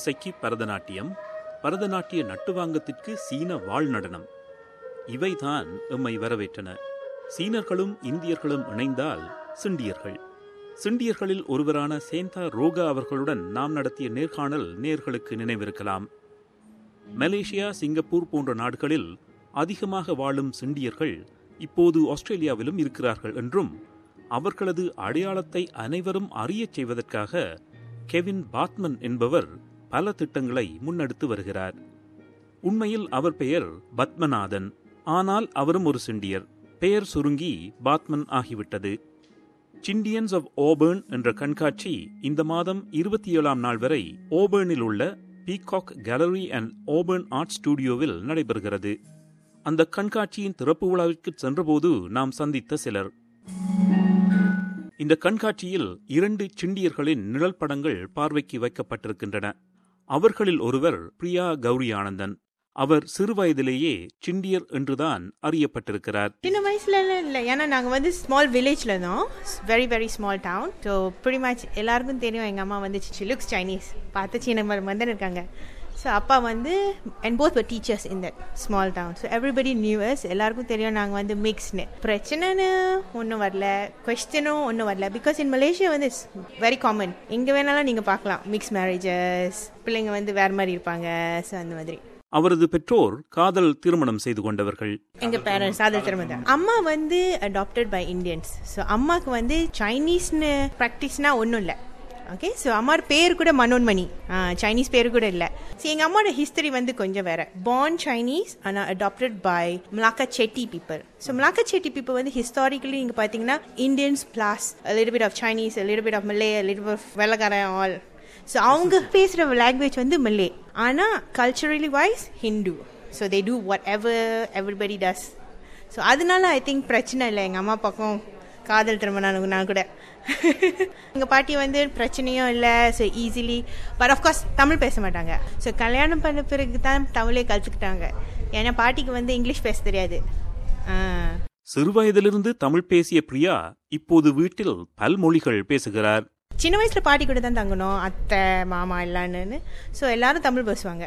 இசைக்கு பரதநாட்டியம் பரதநாட்டிய நட்டுவாங்கத்திற்கு சீன வாழ் நடனம் இவைதான் எம்மை வரவேற்றன சீனர்களும் இந்தியர்களும் இணைந்தால் சிண்டியர்கள் சிண்டியர்களில் ஒருவரான சேந்தா ரோகா அவர்களுடன் நாம் நடத்திய நேர்காணல் நேர்களுக்கு நினைவிருக்கலாம் மலேசியா சிங்கப்பூர் போன்ற நாடுகளில் அதிகமாக வாழும் சிண்டியர்கள் இப்போது ஆஸ்திரேலியாவிலும் இருக்கிறார்கள் என்றும் அவர்களது அடையாளத்தை அனைவரும் அறியச் செய்வதற்காக கெவின் பாத்மன் என்பவர் பல திட்டங்களை முன்னெடுத்து வருகிறார் உண்மையில் அவர் பெயர் பத்மநாதன் ஆனால் அவரும் ஒரு சிண்டியர் பெயர் சுருங்கி பாத்மன் ஆகிவிட்டது சிண்டியன்ஸ் ஆஃப் ஓபர்ன் என்ற கண்காட்சி இந்த மாதம் இருபத்தி ஏழாம் நாள் வரை ஓபர்னில் உள்ள peacock gallery and Auburn art ஸ்டுடியோவில் நடைபெறுகிறது அந்த கண்காட்சியின் திறப்பு விழாவிற்கு சென்றபோது நாம் சந்தித்த சிலர் இந்த கண்காட்சியில் இரண்டு சிண்டியர்களின் நிழல் படங்கள் பார்வைக்கு வைக்கப்பட்டிருக்கின்றன அவர்களில் ஒருவர் பிரியா கௌரி ஆனந்தன் அவர் சிறுவயதிலேயே சிண்டியர் என்றுதான் அறியப்பட்டிருக்கிறார் சின்ன வயசுல இல்லை ஏன்னா நாங்கள் வந்து ஸ்மால் வில்லேஜில் இருந்தோம் very very small town so pretty much எல்லாருக்கும் தெரியும் எங்கள் அம்மா வந்து லுக்ஸ் சைனீஸ் பார்த்து சீன மந்தன் இருக்காங்க ஸோ அப்பா வந்து and both were teachers in that small town so everybody news எல்லாருக்கும் தெரியும் நாங்கள் வந்து மிக்ஸ்னு பிரச்சனைன்னு ஒன்றும் வரல கொஸ்டினும் ஒன்றும் வரல பிகாஸ் இன் மலேசியா வந்து இட்ஸ் வெரி காமன் எங்கே வேணாலும் நீங்கள் பார்க்கலாம் மிக்ஸ் மேரேஜஸ் பிள்ளைங்க வந்து வேறு மாதிரி இருப்பாங்க ஸோ அந்த மாதிரி அவரது பெற்றோர் காதல் திருமணம் செய்து கொண்டவர்கள் எங்க பேரண்ட்ஸ் அதில் திரும்ப அம்மா வந்து அடாப்டட் பை இந்தியன்ஸ் ஸோ அம்மாவுக்கு வந்து சைனீஸ்னு ப்ராக்டிஸ்னா ஒன்றும் இல்லை ஓகே ஸோ அம்மாவோட பேர் கூட மனோன்மணி சைனீஸ் பேர் கூட இல்லை ஸோ எங்கள் அம்மாவோட ஹிஸ்டரி வந்து கொஞ்சம் வேற பார்ன் சைனீஸ் ஆனால் adapted by Malacca Chetti people so Malacca Chetti people வந்து ஹிஸ்டாரிக்கலி நீங்கள் பார்த்தீங்கன்னா Indians plus little bit of Chinese little bit of Malay little bit of வெள்ளக்காரன் ஆல் ஸோ அவங்க பேசுகிற லாங்குவேஜ் வந்து மல்லே ஆனால் culturally wise Hindu so they do whatever everybody does so அதனால I think பிரச்சனை இல்லை எங்கள் அம்மா பக்கம் காதல் திருமணம் நான் கூட எங்கள் பாட்டி வந்து பிரச்சனையும் இல்லை so easily but of course Tamil பேச மாட்டாங்க ஸோ கல்யாணம் பண்ண பிறகு தான் தமிழே கற்றுக்கிட்டாங்க ஏன்னா பாட்டிக்கு வந்து இங்கிலீஷ் பேச தெரியாது ஆ சிறுவயதிலிருந்து தமிழ் பேசிய பிரியா இப்போது வீட்டில் பல்மொழிகள் பேசுகிறார் சின்ன வயசுல பாட்டி கூட தான் தங்கணும் அத்தை மாமா எல்லான்னு ஸோ எல்லாரும் தமிழ் பேசுவாங்க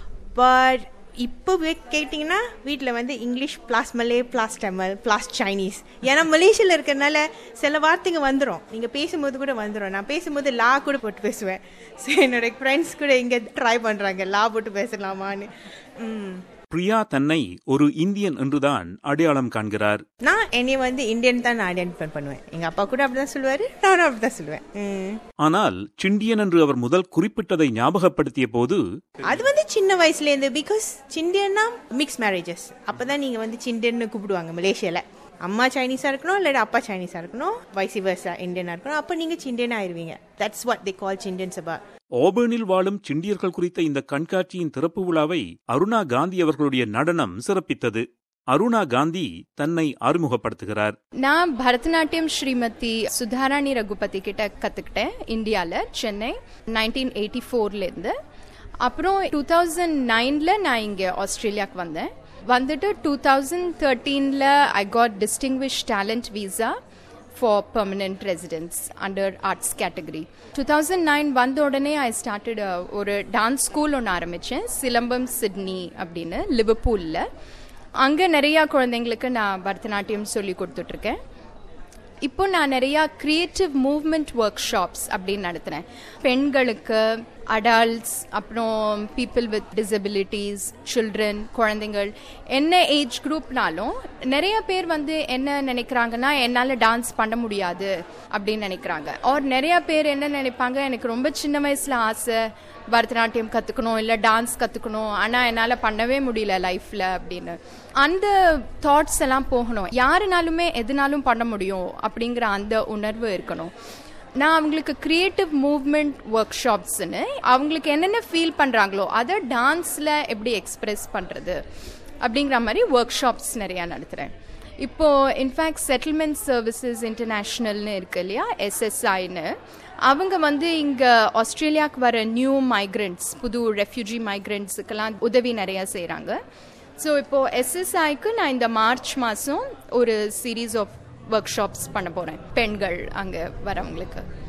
பட் இப்போ கேட்டிங்கன்னா வீட்டில் வந்து English plus Malay plus Tamil plus Chinese ஏன்னா மலேசியாவில் இருக்கிறனால சில வார்த்தைங்க வந்துடும் நீங்கள் பேசும்போது கூட வந்துடும் நான் பேசும்போது லா கூட போட்டு பேசுவேன் ஸோ என்னோட ஃப்ரெண்ட்ஸ் கூட இங்கே ட்ரை பண்ணுறாங்க லா போட்டு பேசலாமான்னு ம் பிரியா தன்னை ஒரு இந்தியன் என்றுதான் அடையாளம் காண்கிறார் நான் என்னை வந்து இந்தியன் தான் நான் ஐடென்டிஃபை பண்ணுவேன் எங்கள் அப்பா கூட அப்படி தான் சொல்லுவார் நானும் அப்படி தான் சொல்லுவேன் ம் ஆனால் சிண்டியன் என்று அவர் முதல் குறிப்பிட்டதை ஞாபகப்படுத்திய போது அது வந்து சின்ன வயசுலேருந்து பிகாஸ் சிண்டியன்னா மிக்ஸ் மேரேஜஸ் அப்போ தான் நீங்கள் வந்து சிண்டியன்னு கூப்பிடுவாங்க மலேசியாவில் அம்மா சைனீஸாக இருக்கணும் இல்லாட்டி அப்பா சைனீஸாக இருக்கணும் வைசி வர்ஸா இந்தியனாக இருக்கணும் அப்போ நீங்கள் சிண்டியன் ஆயிருவீங்க தட்ஸ் வாட் தே கால் சிண்டியன்ஸ் அபா ஓபர்னில் வாழும் சிண்டியர்கள் குறித்த இந்த கண்காட்சியின் திறப்பு விழாவை அருணா காந்தி அவர்களுடைய நடனம் சிறப்பித்தது அருணா காந்தி தன்னை அறிமுகப்படுத்துகிறார் நான் பரதநாட்டியம் ஸ்ரீமதி சுதாராணி ரகுபதி கிட்ட கத்துக்கிட்டேன் இந்தியால சென்னை நைன்டீன் எயிட்டி ஃபோர்லேருந்து அப்புறம் டூ தௌசண்ட் நைன்ல நான் இங்க ஆஸ்திரேலியாவுக்கு வந்தேன் வந்துட்டு டூ தௌசண்ட் தேர்ட்டீன்ல I got distinguish talent visa for permanent residence under arts category two thousand nine வந்த உடனே ஐ ஸ்டார்டட் ஒரு டான்ஸ் ஸ்கூல் ஒன்று ஆரம்பித்தேன் சிலம்பம் சிட்னி அப்படின்னு லிவர்பூலில் அங்கே நிறையா குழந்தைங்களுக்கு நான் பரதநாட்டியம் சொல்லி கொடுத்துட்ருக்கேன் இப்போ நான் நிறையா கிரியேட்டிவ் மூவ்மெண்ட் ஒர்க் ஷாப்ஸ் அப்படின்னு நடத்துகிறேன் பெண்களுக்கு அடல்ட்ஸ் அப்புறம் பீப்புள் வித் டிசபிலிட்டிஸ் சில்ட்ரன் குழந்தைங்கள் என்ன ஏஜ் குரூப்னாலும் நிறைய பேர் வந்து என்ன நினைக்கிறாங்கன்னா என்னால் டான்ஸ் பண்ண முடியாது அப்படின்னு நினைக்கிறாங்க ஆர் நிறைய பேர் என்ன நினைப்பாங்க எனக்கு ரொம்ப சின்ன வயசில் ஆசை பரதநாட்டியம் கற்றுக்கணும் இல்லை டான்ஸ் கற்றுக்கணும் ஆனால் என்னால் பண்ணவே முடியல லைஃப்பில் அப்படின்னு அந்த தாட்ஸ் எல்லாம் போகணும் யாருனாலுமே எதுனாலும் பண்ண முடியும் அப்படிங்கிற அந்த உணர்வு இருக்கணும் நான் அவங்களுக்கு கிரியேட்டிவ் மூவ்மெண்ட் ஒர்க் ஷாப்ஸ்னு அவங்களுக்கு என்னென்ன ஃபீல் பண்ணுறாங்களோ அதை டான்ஸில் எப்படி எக்ஸ்பிரஸ் பண்ணுறது அப்படிங்கிற மாதிரி ஒர்க் ஷாப்ஸ் நிறையா நடத்துகிறேன் இப்போ இன்ஃபேக்ட் செட்டில்மெண்ட் சர்வீசஸ் இன்டர்நேஷ்னல்னு இருக்கு இல்லையா எஸ்எஸ்ஐன்னு அவங்க வந்து இங்கே ஆஸ்திரேலியாவுக்கு வர நியூ மைக்ரண்ட்ஸ் புது ரெஃப்யூஜி மைக்ரண்ட்ஸுக்கெல்லாம் உதவி நிறையா செய்கிறாங்க ஸோ இப்போ எஸ்எஸ்ஐக்கு நான் இந்த மார்ச் மாதம் ஒரு சீரீஸ் ஆஃப் ஒர்க் ஷாப்ஸ் பண்ண போகிறேன் பெண்கள் அங்கே வரவங்களுக்கு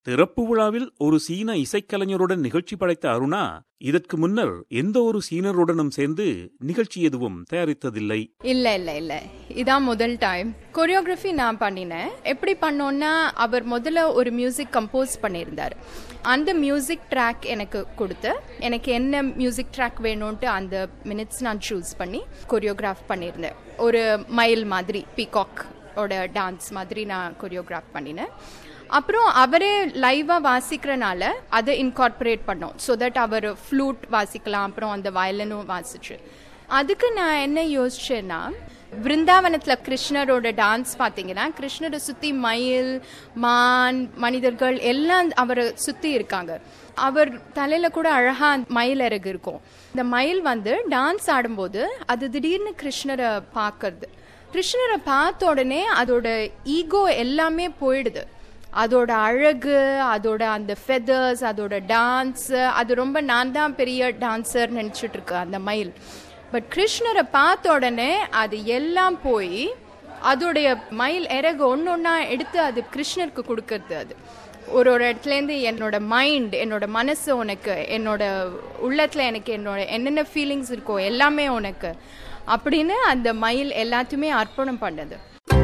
திறப்பு விழாவில் ஒரு சீன இசைக்கலைஞருடன் நிகழ்ச்சி படைத்த அருணா இதற்கு முன்னர் எந்த ஒரு சீனருடனும் சேர்ந்து நிகழ்ச்சி எதுவும் தயாரித்ததில்லை இல்ல இல்ல இல்ல இதான் முதல் டைம் கொரியோகிராஃபி நான் பண்ணினேன் எப்படி பண்ணோன்னா அவர் முதல்ல ஒரு மியூசிக் கம்போஸ் பண்ணியிருந்தார் அந்த மியூசிக் ட்ராக் எனக்கு கொடுத்து எனக்கு என்ன மியூசிக் ட்ராக் வேணும்ட்டு அந்த மினிட்ஸ் நான் சூஸ் பண்ணி கொரியோகிராஃப் பண்ணியிருந்தேன் ஒரு மயில் மாதிரி பீகாக் ஓட டான்ஸ் மாதிரி நான் கொரியோகிராஃப் பண்ணினேன் அப்புறம் அவரே லைவா வாசிக்கிறனால அதை இன்கார்பரேட் பண்ணோம் ஸோ தட் அவர் ஃப்ளூட் வாசிக்கலாம் அப்புறம் அந்த வயலனும் வாசிச்சு அதுக்கு நான் என்ன யோசிச்சேன்னா பிருந்தாவனத்துல கிருஷ்ணரோட டான்ஸ் பாத்தீங்கன்னா கிருஷ்ணரை சுத்தி மயில் மான் மனிதர்கள் எல்லாம் அவரை சுத்தி இருக்காங்க அவர் தலையில கூட அழகா மயில் இறகு இருக்கும் இந்த மயில் வந்து டான்ஸ் ஆடும்போது அது திடீர்னு கிருஷ்ணரை பார்க்கறது கிருஷ்ணரை பார்த்த உடனே அதோட ஈகோ எல்லாமே போயிடுது அதோட அழகு அதோட அந்த ஃபெதர்ஸ் அதோட டான்ஸ் அது ரொம்ப நான் தான் பெரிய டான்சர் நினச்சிட்டு இருக்கு அந்த மயில் பட் கிருஷ்ணரை பார்த்த உடனே அது எல்லாம் போய் அதோடைய மயில் இறகு ஒன்று ஒன்றா எடுத்து அது கிருஷ்ணருக்கு கொடுக்கறது அது ஒரு ஒரு இடத்துலேருந்து என்னோட மைண்ட் என்னோட மனசு உனக்கு என்னோட உள்ளத்தில் எனக்கு என்னோட என்னென்ன ஃபீலிங்ஸ் இருக்கோ எல்லாமே உனக்கு அப்படின்னு அந்த மயில் எல்லாத்தையுமே அர்ப்பணம் பண்ணது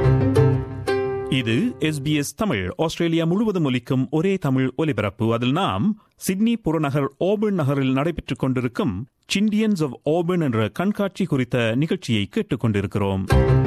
இது எஸ்பிஎஸ் தமிழ் ஆஸ்திரேலியா முழுவதும் ஒலிக்கும் ஒரே தமிழ் ஒலிபரப்பு அதில் நாம் சிட்னி புறநகர் ஓபர்ன் நகரில் நடைபெற்றுக் கொண்டிருக்கும் சிண்டியன்ஸ் ஆஃப் ஓபர்ன் என்ற கண்காட்சி குறித்த நிகழ்ச்சியை கேட்டுக் கொண்டிருக்கிறோம்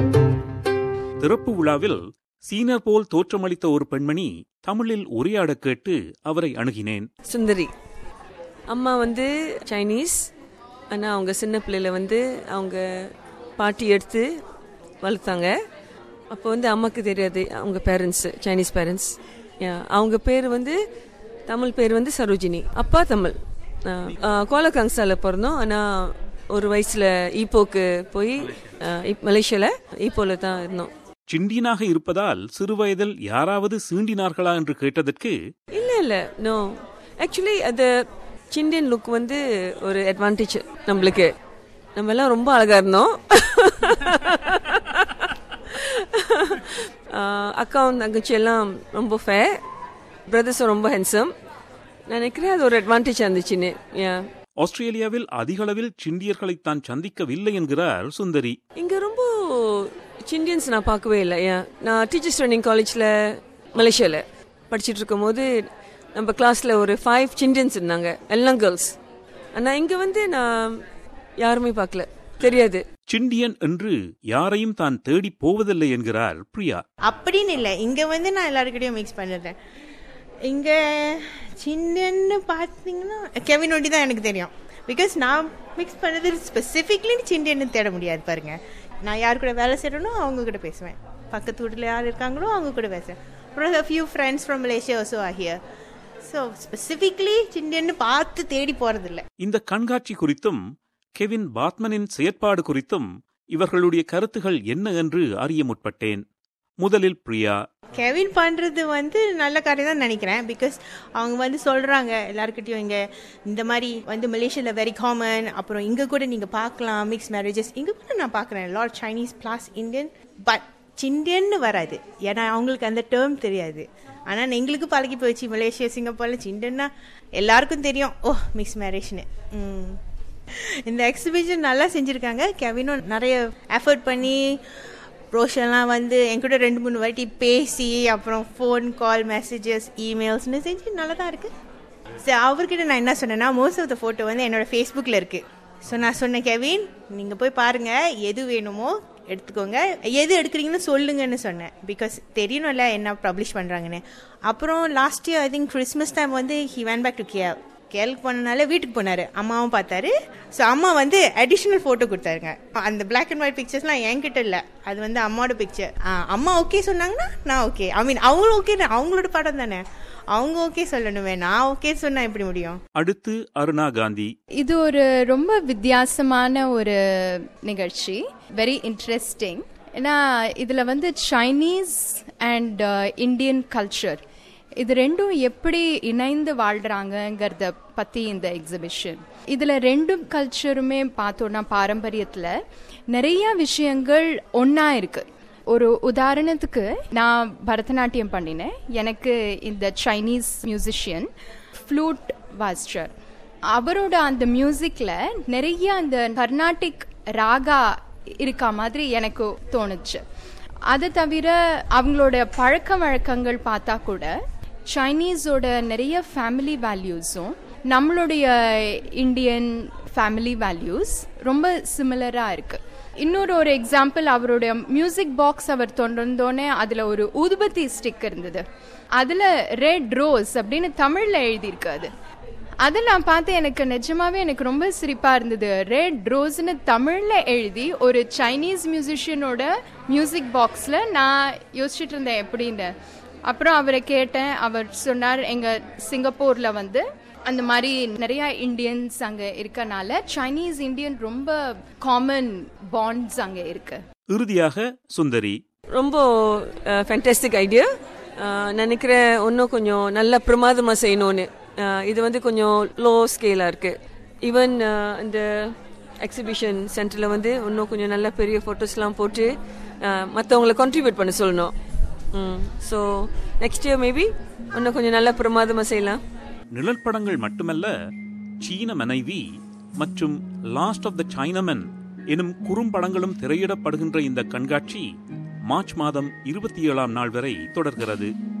திறப்பு விழாவில் சீனர் போல் தோற்றமளித்த ஒரு பெண்மணி தமிழில் உரையாட கேட்டு அவரை அணுகினேன் சுந்தரி அம்மா வந்து சைனீஸ் ஆனால் அவங்க சின்ன பிள்ளையில வந்து அவங்க பாட்டி எடுத்து வளர்த்தாங்க அப்போ வந்து அம்மாவுக்கு தெரியாது அவங்க பேரண்ட்ஸ் சைனீஸ் பேரண்ட்ஸ் அவங்க பேர் வந்து தமிழ் பேர் வந்து சரோஜினி அப்பா தமிழ் கோலகாங்ஸாவில் பிறந்தோம் ஆனால் ஒரு வயசில் ஈப்போக்கு போய் மலேசியாவில் ஈப்போவில் தான் இருந்தோம் சிண்டியனாக இருப்பதால் சிறுவயதில் யாராவது சீண்டினார்களா என்று கேட்டதற்கு இல்ல இல்ல நோ ஆக்சுவலி அது சிண்டியன் லுக் வந்து ஒரு அட்வான்டேஜ் நம்மளுக்கு நம்ம எல்லாம் ரொம்ப அழகா இருந்தோம் அக்காவும் தங்கச்சி எல்லாம் ரொம்ப ஃபே பிரதர்ஸும் ரொம்ப ஹென்சம் நான் நினைக்கிறேன் அது ஒரு அட்வான்டேஜ் இருந்துச்சுன்னு ஆஸ்திரேலியாவில் அதிக அளவில் சிண்டியர்களை தான் சந்திக்கவில்லை என்கிறார் சுந்தரி இங்க ரொம்ப சிண்டியன்ஸ் நான் பார்க்கவே இல்லை ஏன் நான் டீச்சர்ஸ் ட்ரைனிங் காலேஜில் மலேசியாவில் படிச்சுட்டு இருக்கும்போது நம்ம கிளாஸில் ஒரு ஃபைவ் சிண்டியன்ஸ் இருந்தாங்க எல்லாம் கேர்ள்ஸ் ஆனால் இங்கே வந்து நான் யாருமே பார்க்கல தெரியாது சிண்டியன் என்று யாரையும் தான் தேடி போவதில்லை என்கிறார் பிரியா அப்படின்னு இல்லை இங்கே வந்து நான் எல்லாருக்கிட்டையும் மிக்ஸ் பண்ணிடுறேன் இங்கே சின்னன்னு பார்த்தீங்கன்னா கெவின் ஒண்டி தான் எனக்கு தெரியும் பிகாஸ் நான் மிக்ஸ் பண்ணது ஸ்பெசிஃபிக்லி சிண்டியன்னு தேட முடியாது பாருங்க நான் யார் கூட வேலை செய்யறனோ அவங்க கூட பேசுவேன் பக்கத்து வீட்டில் யார் இருக்காங்களோ அவங்க கூட பேசுவேன் அப்புறம் few friends from Malaysia also ஆகியர் ஸோ ஸ்பெசிஃபிக்லி சிண்டியன்னு பார்த்து தேடி போகிறதில்ல இந்த கண்காட்சி குறித்தும் கெவின் பாத்மனின் செயற்பாடு குறித்தும் இவர்களுடைய கருத்துகள் என்ன என்று அறிய முற்பட்டேன் முதலில் பிரியா கெவின் பண்ணுறது வந்து நல்ல காரியம் தான் நினைக்கிறேன் பிகாஸ் அவங்க வந்து சொல்கிறாங்க எல்லாருக்கிட்டையும் இங்கே இந்த மாதிரி வந்து மலேசியாவில் வெரி காமன் அப்புறம் இங்கே கூட நீங்கள் பார்க்கலாம் மிக்ஸ் மேரேஜஸ் இங்கே கூட நான் பார்க்குறேன் lot Chinese plus Indian but சிண்டியன்னு வராது ஏன்னா அவங்களுக்கு அந்த டேர்ம் தெரியாது ஆனால் எங்களுக்கு பழகி போச்சு மலேசியா சிங்கப்பூரில் சிண்டன்னா எல்லாருக்கும் தெரியும் ஓ மிக்ஸ் மேரேஜ்னு இந்த எக்ஸிபிஷன் நல்லா செஞ்சுருக்காங்க கெவினும் நிறைய எஃபர்ட் பண்ணி ப்ரோஷன்லாம் வந்து என் கூட ரெண்டு மூணு வாட்டி பேசி அப்புறம் ஃபோன் கால் மெசேஜஸ் இமெயில்ஸ்னு செஞ்சு நல்லா தான் இருக்குது சரி அவர்கிட்ட நான் என்ன சொன்னேன்னா மோஸ்ட் ஆஃப் த ஃபோட்டோ வந்து என்னோட ஃபேஸ்புக்கில் இருக்குது ஸோ நான் சொன்னேன் கெவின் நீங்கள் போய் பாருங்கள் எது வேணுமோ எடுத்துக்கோங்க எது எடுக்கிறீங்கன்னு சொல்லுங்கன்னு சொன்னேன் பிகாஸ் தெரியணும்ல என்ன பப்ளிஷ் பண்ணுறாங்கன்னு அப்புறம் last year I think Christmas time வந்து ஹி வேன் பேக் டு கேவ் கேளுக்கு போனனால வீட்டுக்கு போனாரு அம்மாவும் பார்த்தாரு ஸோ அம்மா வந்து அடிஷ்னல் ஃபோட்டோ கொடுத்தாருங்க அந்த பிளாக் அண்ட் ஒயிட் பிக்சர்ஸ்லாம் என்கிட்ட இல்லை அது வந்து அம்மாவோட பிக்சர் அம்மா ஓகே சொன்னாங்கன்னா நான் ஓகே ஐ மீன் அவங்களும் ஓகே அவங்களோட படம் தானே அவங்க ஓகே சொல்லணுமே நான் ஓகே சொன்னா எப்படி முடியும் அடுத்து அருணா காந்தி இது ஒரு ரொம்ப வித்தியாசமான ஒரு நிகழ்ச்சி வெரி இன்ட்ரெஸ்டிங் ஏன்னா இதுல வந்து சைனீஸ் அண்ட் இந்தியன் கல்ச்சர் இது ரெண்டும் எப்படி இணைந்து வாழ்றாங்கங்கிறத பத்தி இந்த எக்ஸிபிஷன் இதுல ரெண்டும் கல்ச்சருமே பார்த்தோம்னா பாரம்பரியத்துல நிறைய விஷயங்கள் ஒன்னா இருக்கு ஒரு உதாரணத்துக்கு நான் பரதநாட்டியம் பண்ணினேன் எனக்கு இந்த சைனீஸ் மியூசிஷியன் ஃப்ளூட் வாஸ்டர் அவரோட அந்த மியூசிக்ல நிறைய அந்த கர்நாடிக் ராகா இருக்கா மாதிரி எனக்கு தோணுச்சு அது தவிர அவங்களோட பழக்க வழக்கங்கள் பார்த்தா கூட சைனீஸோட நிறைய ஃபேமிலி வேல்யூஸும் நம்மளுடைய இந்தியன் ஃபேமிலி வேல்யூஸ் ரொம்ப சிமிலராக இருக்கு இன்னொரு ஒரு எக்ஸாம்பிள் அவருடைய மியூசிக் பாக்ஸ் அவர் தொடர்ந்தோடனே அதில் ஒரு ஊதுபத்தி ஸ்டிக் இருந்தது அதில் ரெட் ரோஸ் அப்படின்னு தமிழில் எழுதியிருக்கு அது அதை நான் பார்த்து எனக்கு நிஜமாவே எனக்கு ரொம்ப சிரிப்பா இருந்தது ரெட் ரோஸ்னு தமிழ்ல எழுதி ஒரு சைனீஸ் மியூசிஷியனோட மியூசிக் பாக்ஸ்ல நான் யோசிச்சுட்டு இருந்தேன் எப்படின்னு அப்புறம் அவரை கேட்டேன் அவர் சொன்னார் எங்க சிங்கப்பூர்ல வந்து அந்த மாதிரி நிறைய இந்தியன்ஸ் அங்க இருக்கனால சைனீஸ் இந்தியன் ரொம்ப காமன் பாண்ட்ஸ் அங்க இருக்கு இறுதியாக சுந்தரி ரொம்ப ஃபேண்டாஸ்டிக் ஐடியா நினைக்கிறேன் இன்னும் கொஞ்சம் நல்ல பிரமாதமாக செய்யணும்னு அஹ், இது வந்து கொஞ்சம் லோ ஸ்கேலாக இருக்குது ஈவன் இந்த எக்ஸிபிஷன் சென்டரில் வந்து இன்னும் கொஞ்சம் நல்ல பெரிய ஃபோட்டோஸ்லாம் போட்டு மற்றவங்கள கான்ட்ரிபியூட் பண்ண சொல்லணும் ஸோ நெக்ஸ்ட் இயர் மேபி இன்னும் கொஞ்சம் நல்ல பிரமாதமாக செய்யலாம் நிழற்படங்கள் மட்டுமல்ல சீன மனைவி மற்றும் லாஸ்ட் ஆஃப் த சைனமன் எனும் குறும்படங்களும் திரையிடப்படுகின்ற இந்த கண்காட்சி மார்ச் மாதம் இருபத்தி ஏழாம் நாள் வரை தொடர்கிறது